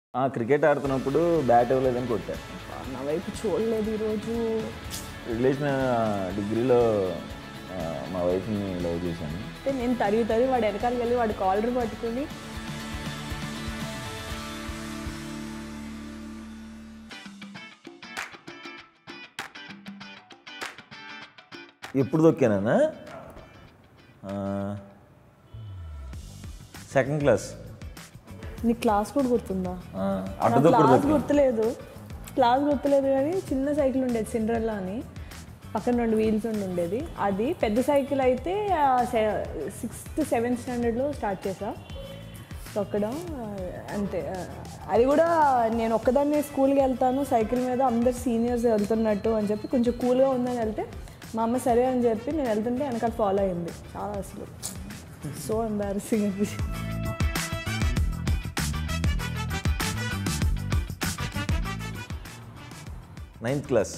ఆ, క్రికెట్ ఆడుతున్నప్పుడు బ్యాట్ ఇవ్వలేదని కొట్టా నా వైపు చూడలేదు ఈరోజు రిలేషన్ డిగ్రీలో ఆ, మా వైఫ్ని లవ్ చేశాను అంటే నేను తరిగి తరిగి వాడు వెనకాలకి వెళ్ళి వాడి కాలర్ పట్టుకుని ఎప్పుడు తొక్కానా సెకండ్ క్లాస్ నీ క్లాస్ కూడా గుర్తుందా అడ్డు నాకు దొక్కుడు క్లాస్ గుర్తులేదు క్లాస్ గుర్తులేదు కానీ చిన్న సైకిల్ ఉండేది సిండ్రెల్లా అని పక్కన రెండు వీల్స్ ఉండి ఉండేది అది పెద్ద సైకిల్ అయితే సిక్స్త్ సెవెంత్ స్టాండర్డ్లో స్టార్ట్ చేసా తొక్కడం ఆ, అంతే ఆ, అది కూడా నేను ఒక్కదాన్నే స్కూల్కి వెళ్తాను సైకిల్ మీద అందరు సీనియర్స్ వెళ్తున్నట్టు అని చెప్పి కొంచెం కూల్గా ఉందని వెళ్తే మా అమ్మ సరే అని చెప్పి నేను వెళ్తుంటే వెనకాల ఫాలో అయింది చాలా అసలు సో ఎంబారసింగ్ అనిపించింది ninth class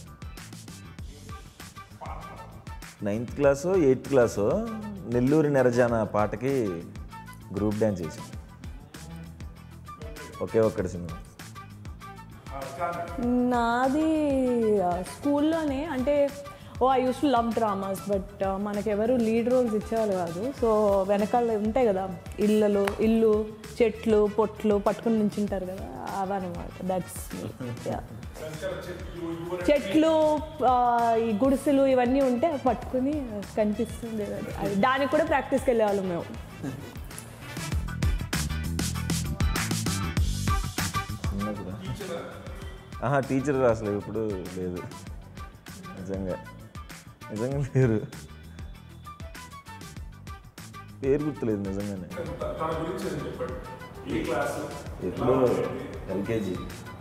ninth class eighth class నెల్లూరి నెరజాన పాటకి గ్రూప్ డ్యాన్స్ చేసాం ఒకే ఒక్కటి సినిమా నాది ఆ, స్కూల్లోనే అంటే oh I used to love dramas but మనకెవరు లీడ్ రోల్స్ ఇచ్చేవాళ్ళు కాదు సో వెనకాల ఉంటాయి కదా ఇళ్ళలు ఇల్లు చెట్లు పొట్లు పట్టుకుని నించుంటారు కదా అవన్నమాట దట్స్ చెట్లు ఆ, ఈ గుడిసెలు ఇవన్నీ ఉంటే అవి పట్టుకుని కనిపిస్తుంది అది. అది దానికి కూడా ప్రాక్టీస్కి వెళ్ళేవాళ్ళం మేము చిన్నప్పుడు ఆహా టీచర్ అసలు ఇప్పుడు లేదు నిజంగా నిజంగా లేరు పేరు గుర్తులేదు నిజంగానే తన గురించి ఏం చెప్పాడు ఏ క్లాసు ఎప్పుడు ఎల్కేజీ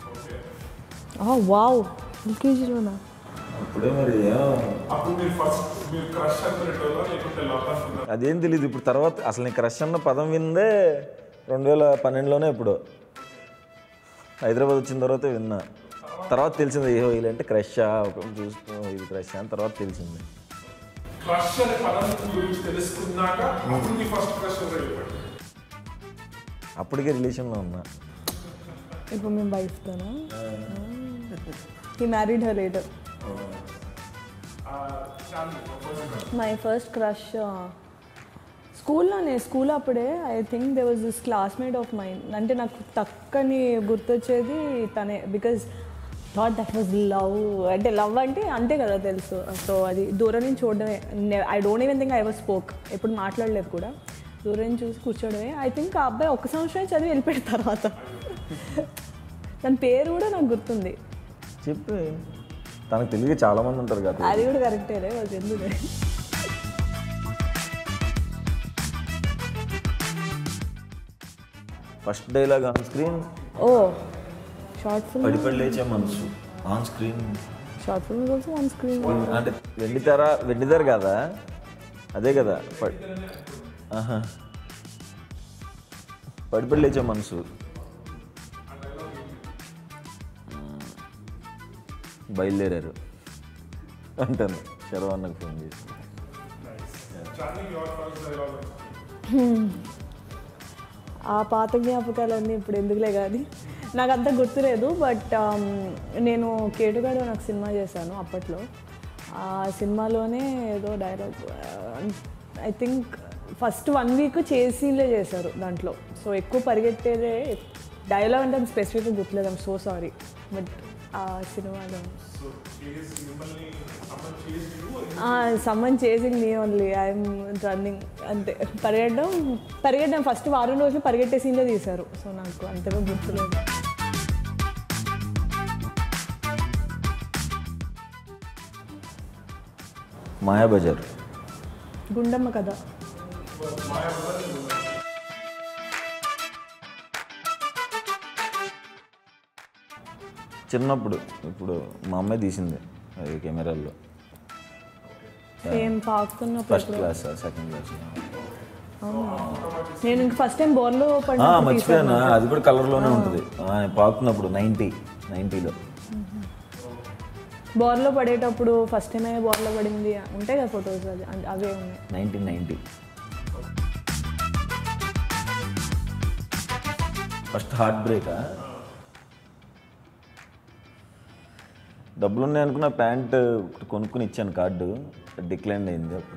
వావ్ ఎల్కేజీలోనా అప్పుడే మరి ఏమో అప్పుడు మీరు ఫస్ట్ మీరు క్రష్ అనుకునేటోళ్ళ లేకుంటే లవ్ అనుకున్నారు అదేం తెలియదు ఇప్పుడు తర్వాత అసలు నేను క్రష్ అన్న పదం విందే రెండు వేల పన్నెండులోనే ఇప్పుడు హైదరాబాద్ వచ్చిన తర్వాత విన్నా తర్వాత తెలిసింది ఏ వీళ్ళు అంటే క్రషా ఒక చూసుకో ఇది క్రష్ అని తర్వాత తెలిసింది క్రష్ అనే పదం గురించి తెలుసుకున్నాక అప్పుడు మీ ఫస్ట్ క్రష్ ఎవరో చెప్పాడు అప్పటికే రిలేషన్లో ఉన్నా ఇప్పుడు మేము వైఫ్తోనా he married her later my first crush స్కూల్లోనే స్కూల్ అప్పుడే I think they was this classmate of mind అంటే నాకు తక్కని గుర్తొచ్చేది తనే because thought that was love అంటే లవ్ అంటే అంతే కదా తెలుసు సో అది దూరం నుంచి చూడడమే I don't even think I was spoke ఎప్పుడు మాట్లాడలేదు కూడా దూరం నుంచి చూసి కూర్చోడమే ఐ థింక్ ఆ అబ్బాయి ఒక్క సంవత్సరం చదివి వెళ్ళిపోయిన తర్వాత తన పేరు కూడా నాకు గుర్తుంది చెప్పి తనకు తెలియక చాలా మంది ఉంటారు కదా అది కూడా కరెక్టేలే వాళ్ళు ఎందుకు first dialogue on screen oh short film పడిపడి లేచే మనసు on screen short film also on screen అంటే వెండితెర వెండితెర కదా అదే కదా ప- ఆహా. పడిపడి లేచే మనసు బయలుదేరారు అంటాను శరవన్నకు ఫోన్ చేసి చార్మింగ్ యువర్ ఫస్ట్ డైలాగ్ ఆ పాత జ్ఞాపకాలన్నీ ఇప్పుడు ఎందుకులే కానీ నాకు అంత గుర్తులేదు బట్ నేను కేటుగాడు నాకు సినిమా చేశాను అప్పట్లో ఆ సినిమాలోనే ఏదో dialogue I think first one week చేసిలే చేశారు దాంట్లో సో ఎక్కువ పరిగెట్టేదే డైలాగ్ అంటే స్పెసిఫిక్గా గుర్తులేదు ఐమ్ సో సారీ బట్ ఆ సినిమాలో సో చేసి మిమ్మల్ని అమ్మని చేసి someone chasing me only I'm running అంతే పరిగెట్టడం పరిగెట్టడం ఫస్ట్ వారం రోజులు పరిగెట్టే సీన్లో తీశారు సో నాకు అంతగా గుర్తులేదు మాయాబజార్ గుండమ్మ కథ చిన్నప్పుడు ఇప్పుడు మా అమ్మాయి తీసింది అది కెమెరాల్లో సేమ్ పాకుతున్నప్పుడు ఫస్ట్ క్లాస్ సెకండ్ క్లాస్ నేను ఇంక ఫస్ట్ టైం బోర్లో ఆ, పడినప్పుడు మర్చిపోయాను అది కూడా కలర్లోనే ఉంటుంది ఆ, పాకుతున్నప్పుడు నైంటీ నైంటీలో బోర్లో పడేటప్పుడు ఫస్ట్ టైం అయ్యే బోర్లో పడింది ఉంటాయి కదా ఫొటోస్ అది అం- అవే ఉన్నాయి నైన్టీన్ నైంటీ ఫస్ట్ హార్ట్ బ్రేకా డబ్బులు ఉన్నాయి అనుకున్న ప్యాంట్ ఒకటి కొనుక్కుని ఇచ్చాను కార్డు డిక్లైన్ అయింది అప్పుడు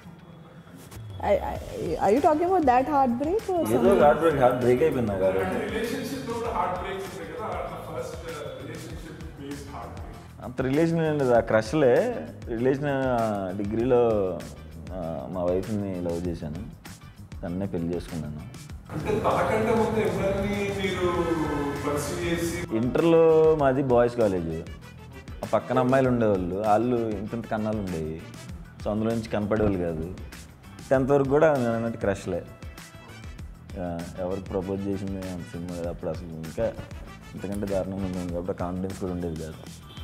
I you talking about that heartbreak ఏదో హార్ట్ బ్రేక్ హార్ట్ బ్రేక్ అయిపోయింది నాకు ఆ రోజు. రిలేషన్షిప్ లో కూడా హార్ట్ బ్రేక్స్ ఉంటాయి కదా అట్లా first relationship based heartbreak అంత రిలేషన్ ఏం లేదు ఆ క్రష్లే రిలేషన్ డిగ్రీలో ఆ, మా వైఫ్ని లవ్ చేశాను తన్నే పెళ్లి చేసుకున్నాను అంటే తనకంటే ముందు ఎవరిని మీరు పర్సూ చేసి ఇంటర్లో మాది బాయ్స్ కాలేజ్ ఆ పక్కన అమ్మాయిలు ఉండేవాళ్ళు వాళ్ళు ఇంత ఇంత కన్నాలు ఉండేవి సో అందులో నుంచి కనపడేవాళ్ళు కాదు టెన్త్ వరకు కూడా నేను అన్నట్టు క్రష్లే ఆ, ఎవరికి ప్రపోజ్ చేసింది అంత సినిమా కాదు. అప్పుడు అసలు ఇంకా ఇంతకంటే దారుణంగా ఉంది కాబట్టి కాన్ఫిడెన్స్ కూడా ఉండేది కాదు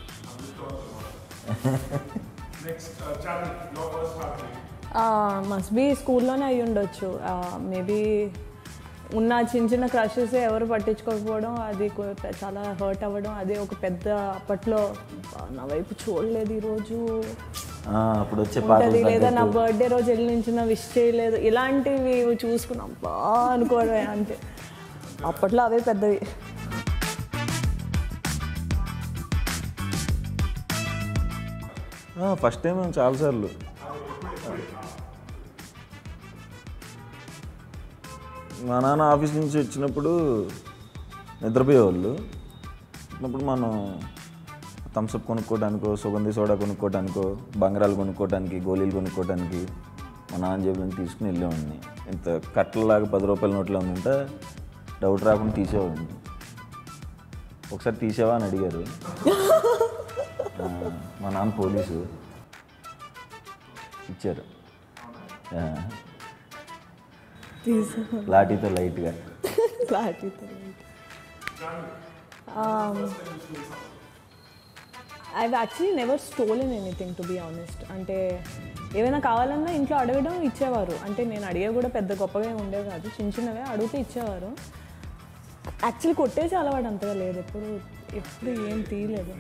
next Charlie your first heartbreak must be స్కూల్లోనే అయి ఉండొచ్చు మేబీ ఉన్న చిన్న చిన్న క్రషెస్ ఎవరు పట్టించుకోకపోవడం అది కొ- చాలా హర్ట్ అవ్వడం అది ఒక పెద్ద అప్పట్లో "అబ్బా, నా వైపు చూడలేదు ఈరోజు ఆ, అప్పుడు వచ్చే ఉంటుంది పాటలు లేదా నా తగ్గట్టు. బర్త్డే రోజు వెళ్ళి నుంచి నా విష్ చేయలేదు ఇలాంటివి చూసుకున్నాం బా అనుకోవడమే అంతే అప్పట్లో అవే పెద్దవి ఆ, ఫస్ట్ టైం చాలాసార్లు మా నాన్న ఆఫీస్ నుంచి వచ్చినప్పుడు నిద్రపోయేవాళ్ళు అప్పుడు మనం థమ్స్అప్ కొనుక్కోవడానికో సుగంధి సోడా కొనుక్కోవడానికో బంగారాలు కొనుక్కోవడానికి గోళీలు కొనుక్కోవడానికి మా నాన్న జేబులను తీసుకుని వెళ్ళేవాడిని ఇంత కట్టలలాగా పది రూపాయల నోట్లో ఉంటే డౌట్ రాకుండా తీసేవాడిని ఒకసారి తీసేవా అని అడిగారు ఆ, మా నాన్న పోలీసు ఇచ్చారు ఆ, లాఠీతో లైట్గా I actually never stolen anything to be honest అంటే ఏమైనా కావాలన్నా ఇంట్లో అడగడం ఇచ్చేవారు అంటే నేను అడిగే కూడా పెద్ద గొప్పగా ఏమి ఉండేవి కాదు చిన్న చిన్నవే అడిగితే ఇచ్చేవారు యాక్చువల్లీ కొట్టేసి అలవాటు అంతగా లేదు ఎప్పుడు ఎప్పుడు ఏం తీయలేదు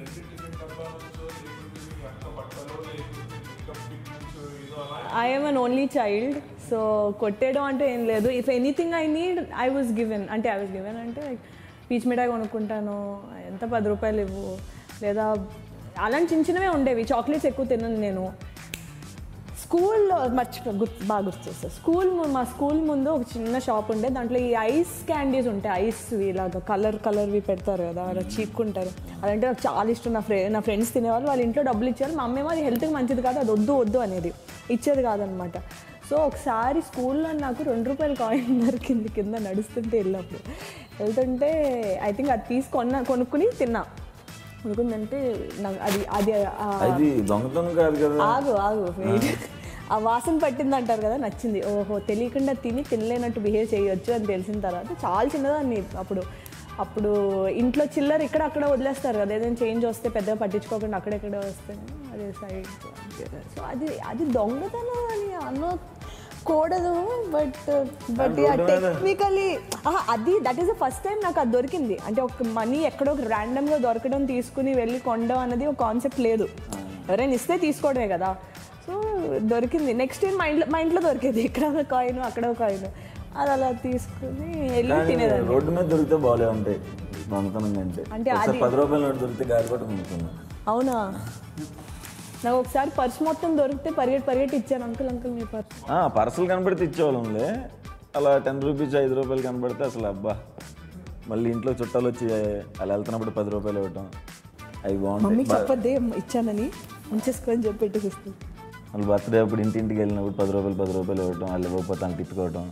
I'm an only child so కొట్టేయడం అంటే ఏం లేదు if anything I need I was given అంటే ఐ వాజ్ గివెన్ అంటే లైక్ పీచ్ మిఠాయి కొనుక్కుంటాను ఎంత పది రూపాయలు ఇవ్వు లేదా అలాంటి చిన్న చిన్నవే ఉండేవి చాక్లెట్స్ ఎక్కువ తినను నేను స్కూల్లో మర్చిపో గుర్తు బాగా గుర్తు చేస్తారు స్కూల్ ము- మా స్కూల్ ముందు ఒక చిన్న షాప్ ఉండే దాంట్లో ఈ ఐస్ క్యాండీస్ ఉంటాయి ఐస్ ఇలాగ కలర్ కలర్వి పెడతారు కదా అలా చీక్కుంటారు అదంటే నాకు చాలా ఇష్టం నా ఫ్రె నా ఫ్రెండ్స్ తినేవాళ్ళు వాళ్ళ ఇంట్లో డబ్బులు ఇచ్చారు మా అమ్మేమో అది హెల్త్కి మంచిది కాదు అది వద్దు వద్దు అనేది ఇచ్చేది కాదనమాట సో ఒకసారి స్కూల్లో నాకు రెండు రూపాయల కాయిన్ దొరికింది కింద నడుస్తుంటే వెళ్ళినప్పుడు వెళ్తుంటే ఐ థింక్ అది తీసుకొన్న కొనుక్కుని తిన్నా కొనుక్కుందంటే నాకు అది అది ఆ అది దొంగతనం కాదు కదా ఆగు ఆగు wait. ఆ వాసన పట్టింది అంటారు కదా నచ్చింది ఓహో తెలియకుండా తిని తినలేనట్టు బిహేవ్ చేయొచ్చు అని తెలిసిన తర్వాత చాలా చిన్నదాన్ని అప్పుడు అప్పుడు ఇంట్లో చిల్లర ఇక్కడ అక్కడ వదిలేస్తారు కదా ఏదైనా చేంజ్ వస్తే పెద్దగా పట్టించుకోకుండా అక్కడెక్కడ వస్తే అదే సైడ్ సో అది అది దొంగతనం అని అనకూడదు బట్ బట్ టెక్నికలీ అది that is the first time నాకు అది దొరికింది అంటే ఒక మనీ ఎక్కడో ర్యాండమ్గా దొరకడం తీసుకుని వెళ్ళి కొండం అన్నది ఒక కాన్సెప్ట్ లేదు ఎవరైనా ఇస్తే తీసుకోవడమే కదా సో దొరికింది నెక్స్ట్ టైం మా ఇంట్లో మా ఇంట్లో దొరికేది ఇక్కడ ఒక కాయిన్ అక్కడ ఒక కాయిన్ అది అలా తీసుకుని వెళ్ళి కానీ తినేదాన్ని రోడ్డు మీద దొరికితే బాగాలే ఉంటాయి దొంగతనం కంటే అంటే ఒకసారి అది- పది రూపాయల నోటు దొరికితే గాలిపట కొనుక్కున్నా అవునా నాకు ఒకసారి పర్స్ మొత్తం దొరికితే పరిగెట్టి పరిగెట్టి ఇచ్చాను అంకుల్ అంకుల్ మీ పర్స్ ఆ, పర్సలు కనబడితే ఇచ్చేవాళ్ళంలే అలా టెన్ రూపీస్ ఐదు రూపాయలు కనబడితే అసలు అబ్బా మళ్ళీ ఇంట్లో చుట్టాలు వచ్చి అలా వెళ్తున్నప్పుడు పది రూపాయలు ఇవ్వటం అవి మమ్మీ బాగుంటాయి చెప్పద్దే ఇచ్చానని ఉంచేసుకొని చెప్పి పెట్టేసిస్తుంది మళ్ళీ బర్త్డే అప్పుడు ఇంటింటికి వెళ్ళినప్పుడు పది రూపాయలు పది రూపాయలు ఇవ్వటం వాళ్ళు ఇవ్వకపోతే అని తిట్టుకోవటం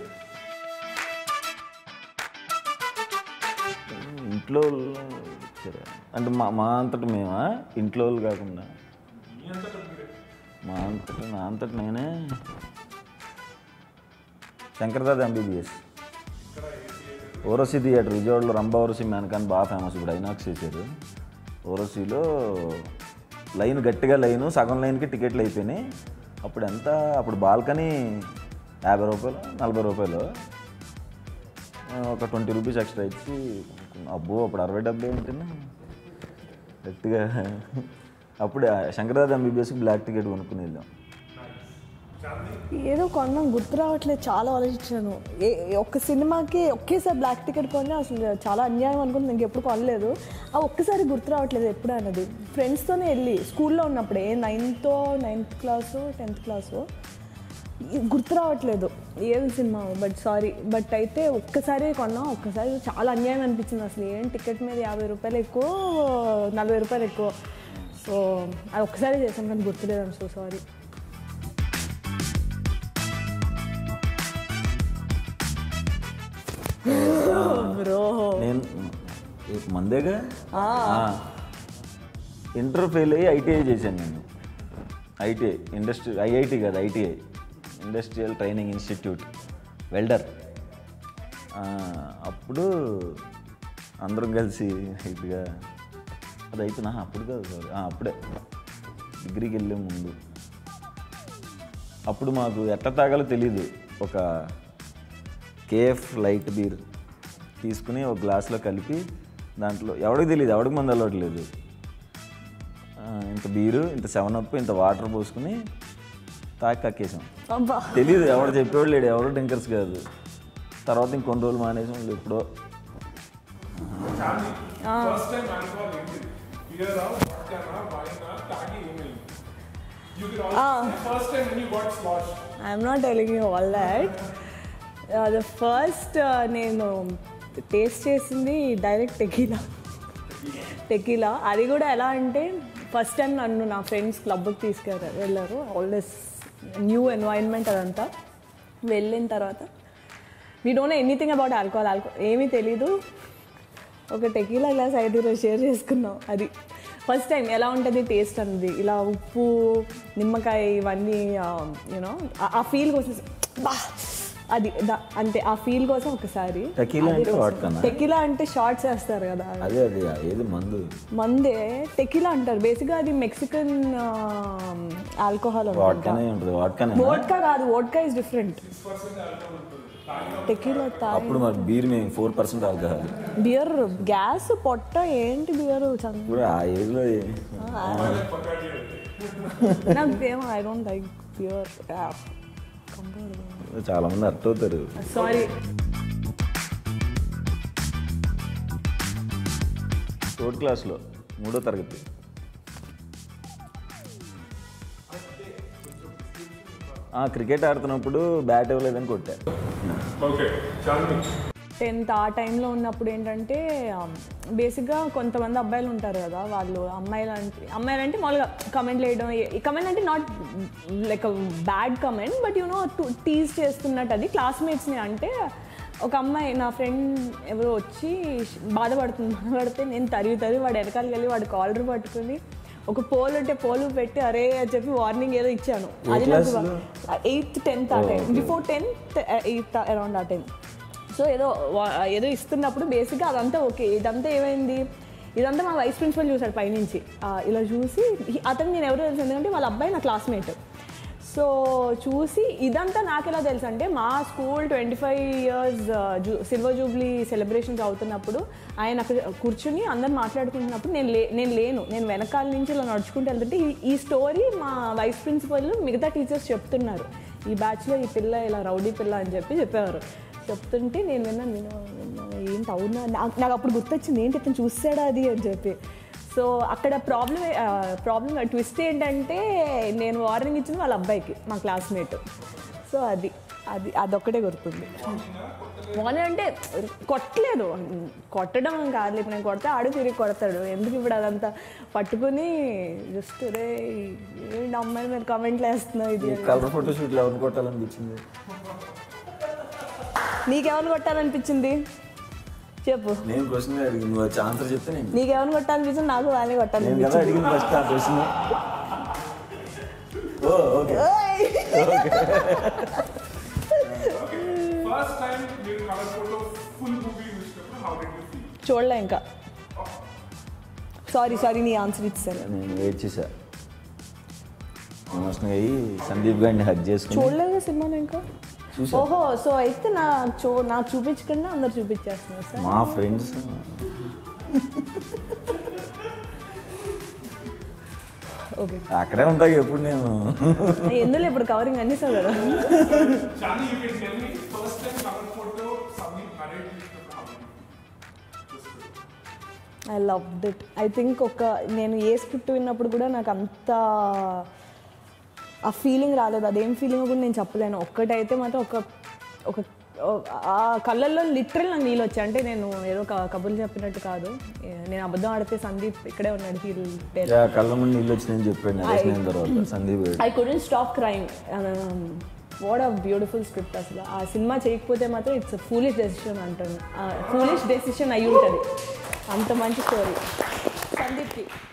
ఇంట్లో వాళ్ళు ఇచ్చారా? అంటే మా మా అంతటి మేమా ఇంట్లో వాళ్ళు కాకుండా మా అంతటి నా అంతటి నేనే శంకర్దాద్ ఎంబీబీఎస్ ఓరసీ థియేటర్ విజయవాడలో రంభా ఓరసీ మేనకాన్ బాగా ఫేమస్ ఇప్పుడు ఐనాక్స్ చేశారు ఓరసీలో లైన్ గట్టిగా లైను సగం లైన్కి టికెట్లు అయిపోయినాయి అప్పుడు ఎంత అప్పుడు బాల్కనీ యాభై రూపాయలు నలభై రూపాయలు ఆ, ఒక ట్వంటీ రూపీస్ ఎక్స్ట్రా ఇచ్చి కొనుక్కున్నాం. అబ్బో అప్పుడు అరవై డెబ్బై ఏంటన్నా గట్టిగా అప్పుడు శంకర్దాద్ ఎంబీబీఎస్కి బ్లాక్ టికెట్ కొనుక్కుని వెళ్ళాం ఏదో కొన్నాం గుర్తు రావట్లేదు చాలా ఆలోచించాను ఏ ఏ- ఒక్క సినిమాకి ఒకేసారి బ్లాక్ టికెట్ కొన్నా అసలు చాలా అన్యాయం అనుకుంది ఇంకెప్పుడు కొనలేదు ఆ ఒక్కసారి గుర్తు రావట్లేదు ఎప్పుడు అన్నది ఫ్రెండ్స్తోనే వెళ్ళి స్కూల్లో ఉన్నప్పుడే నైన్తో నైన్త్ క్లాసు టెన్త్ క్లాసు గుర్తు రావట్లేదు ఏది సినిమా బట్ సారీ బట్ అయితే ఒక్కసారి కొన్నాం ఒక్కసారి చాలా అన్యాయం అనిపించింది అసలు ఏం టికెట్ మీద యాభై రూపాయలు ఎక్కువ నలభై రూపాయలు ఎక్కువ సో అది ఒక్కసారి చేసాం కానీ గుర్తులేదు సో సారీ బ్రో నేను ఈ మందేగా ఇంటర్ ఫెయిల్ అయ్యి ఐటీఐ చేశాను నేను ఐటీఐ ఇండస్ట్రీ ఐఐటి కాదు ITI industrial training institute welder అప్పుడు అందరం కలిసి ఇదిగా అది అయిపోయినా అప్పుడు కాదు సారీ అప్పుడే డిగ్రీకి వెళ్ళే ముందు అప్పుడు మాకు ఎట్ట తాగాలో తెలీదు ఒక కేఎఫ్ లైట్ బీర్ తీసుకుని ఒక గ్లాస్లో కలిపి దాంట్లో ఎవడికి తెలియదు ఎవడికి మంది అలవట్లేదు ఆ, ఇంత బీరు ఇంత సెవెన్ అప్ ఇంత వాటర్ పోసుకుని తాకి కక్కేసాం అబ్బా తెలియదు ఎవడు చెప్పేవాడు లేడు ఎవరు డ్రింకర్స్ కాదు తర్వాత ఇంకొన్ని రోజులు మానేసాం వాళ్ళు ఎప్పుడో ఫస్ట్ టైం ఆల్కహాల్ ఏంటి బియర్ పట్టానా వైనా తాగి ఏమైంది you can first time when you got slash I'm not telling you all that the first నేను టేస్ట్ చేసింది డైరెక్ట్ టెకీలా టెకీలా అది కూడా ఎలా అంటే ఫస్ట్ టైం నన్ను నా ఫ్రెండ్స్ క్లబ్కి తీసుకెళ్ళారు వెళ్ళారు ఆల్వేస్ న్యూ ఎన్వైర్న్మెంట్ అదంతా వెళ్ళిన తర్వాత we don't anything about alcohol alcohol ఏమీ తెలీదు ఒక టెకీలా గ్లాస్ ఐదు రోజు షేర్ చేసుకున్నాం అది ఫస్ట్ టైం ఎలా ఉంటుంది టేస్ట్ అన్నది ఇలా ఉప్పు నిమ్మకాయ ఇవన్నీ యూనో ఆ ఫీల్ కోసం బా అది దా- అంతే ఆ ఫీల్ కోసం ఒకసారి Tequila అంటే vodka-నా? టెకిలా అంటే షార్ట్స్ వేస్తారు కదా అదే అదే ఏది మందు మందే టెకిలా అంటారు బేసిక్గా అది మెక్సికన్ ఆల్కహాల్ అనుకుంటా వాట్కనే ఉంటుంది వాట్కనే వోడ్కా కాదు వోడ్కా ఇస్ డిఫరెంట్ టెకిలా తాగి అప్పుడు మరి బీర్ మేము four percent alcohol beer gas పొట్ట ఏంటి బియర్ ఇప్పుడు ఆ ఏజ్లో నాకు ఏమో ఐ డోంట్ లైక్ బియర్ చాలా మంది అర్థ అవుతారు సారీ థర్డ్ క్లాస్లో మూడో తరగతి ఆ, క్రికెట్ ఆడుతున్నప్పుడు బ్యాట్ ఇవ్వలేదని కొట్టా ఓకే చాలు టెన్త్ ఆ టైంలో ఉన్నప్పుడు ఏంటంటే బేసిక్గా కొంతమంది అబ్బాయిలు ఉంటారు కదా వాళ్ళు అమ్మాయిలు అంటే అమ్మాయిలు అంటే మామూలుగా కమెంట్లు వేయడం కమెంట్ అంటే not like bad comment but you know tease చేస్తున్నట్టు అది క్లాస్మేట్స్ని అంటే ఒక అమ్మాయి నా ఫ్రెండ్ ఎవరో వచ్చి బాధపడుతుంది బాధపడితే నేను తరిగి తరిగి వాడు వెనకాలకి వెళ్ళి వాడు కాలర్ పట్టుకుని ఒక పోల్ అంటే పోలు పెట్టి అరే అని చెప్పి వార్నింగ్ ఏదో ఇచ్చాను అది నాకు ఎయిత్ టెన్త్ ఆ time before tenth eighth around ఆ టైం సో ఏదో వా- ఏదో ఇస్తున్నప్పుడు బేసిక్గా అదంతా ఓకే ఇదంతా ఏమైంది ఇదంతా మా వైస్ ప్రిన్సిపల్ చూశాడు పైనుంచి ఆ, ఇలా చూసి ఈ- అతను నేను ఎవరో తెలుసు ఎందుకంటే వాళ్ళ అబ్బాయి నా క్లాస్మేట్ సో చూసి ఇదంతా నాకు ఎలా తెలుసు అంటే మా స్కూల్ ట్వంటీ ఫైవ్ ఇయర్స్ జూ సిల్వర్ జూబ్లీ సెలబ్రేషన్స్ అవుతున్నప్పుడు ఆయన అక్కడ కూర్చుని అందరు మాట్లాడుకుంటున్నప్పుడు నేను లే నేను లేను నేను వెనకాల నుంచి ఇలా నడుచుకుంటూ వెళ్తుంటే ఈ- ఈ స్టోరీ మా వైస్ ప్రిన్సిపల్ మిగతా టీచర్స్ చెప్తున్నారు ఈ బ్యాచ్లో ఈ పిల్ల ఇలా రౌడీ పిల్ల అని చెప్పి చెప్పేవారు చెప్తుంటే నేను విన్నాను విన్నా విన్నా ఏంటి అవునా నాకు నాకు అప్పుడు గుర్తొచ్చింది ఏంటి ఇతను చూసాడా అది అని చెప్పి సో అక్కడ ప్రాబ్లం ప్రాబ్లం ట్విస్ట్ ఏంటంటే నేను వార్నింగ్ ఇచ్చింది వాళ్ళ అబ్బాయికి మా క్లాస్మేట్ సో అది అది అదొక్కటే గుర్తుంది వార్నింగ్ అంటే కొట్టలేదు కొట్టడం కాదు ఇప్పుడు నేను కొడితే ఆడు తిరిగి కొడతాడు ఎందుకు ఇప్పుడు అదంతా పట్టుకుని జస్ట్ రే ఏంటి అమ్మాయి మీరు కమెంట్లు వేస్తున్నావు ఇది అని. కలర్ ఫోటోషూట్లో ఎవరిని కొట్టాలనిపించింది నీకెవరిని కొట్టాలనిపించింది చెప్పు నేను క్వశ్చన్ అడిగింది నువ్వు వచ్చి ఆన్సర్ చెప్తే నేను నీకెవరిని కొట్టాలనిపించింది నాకు వాళ్ళని నేను కొట్టాలనిపించింది కదా అడిగింది ఫస్ట్ ఆ question oh okay first time మీరు కలర్ ఫోటో ఫుల్ మూవీ చూసినప్పుడు హౌ డిడ్ యూ ఫీల్ చూడలే ఇంకా సారీ సారీ నీ ఆన్సర్ ఇచ్చాను నేను వెయిట్ చేశా ఎమోషనల్ అయ్యి సందీప్ గారిని హక్ చేసుకుని చూడలేదు సినిమాలో ఇంకా చూసా. ఓహో సో అయితే నా చూ నాకు చూపించకుండా అందరు చూపించేస్తున్నారు సార్ మా ఫ్రెండ్స్ ఓకే అక్కడే ఉంటా ఎప్పుడు నేను ఎందులో ఇప్పుడు కవరింగ్ అన్ని సార్ కదా Charlie, you can tell me first time cover photo Sandeep narrate with the family. I love it I think ఒక నేను ఏ స్క్రిప్ట్ విన్నప్పుడు కూడా నాకు అంత ఆ ఫీలింగ్ రాలేదు అదేం ఫీలింగ్ కూడా నేను చెప్పలేను ఒక్కటైతే మాత్రం ఒక ఒక ఆ కళ్ళల్లో లిటరల్ నాకు నీళ్ళు వచ్చాయి అంటే నేను ఏదో క- కబుర్లు చెప్పినట్టు కాదు ఏ- నేను అబద్ధం ఆడితే సందీప్ ఇక్కడే ఉన్నాడు హీల్ యా, కళ్ళ ముందు నీళ్ళు వచ్చినాయని చెప్పాడు నరేషన్ అయిన తర్వాత Sandeep garu I couldn't stop crime what a beautiful script అసలు ఆ సినిమా చేయకపోతే మాత్రం ఇట్స్ ఫూలిష్ డెసిషన్ అంటాను ఫూలిష్ డెసిషన్ అయి ఉంటుంది అంత మంచి స్టోరీ సందీప్కి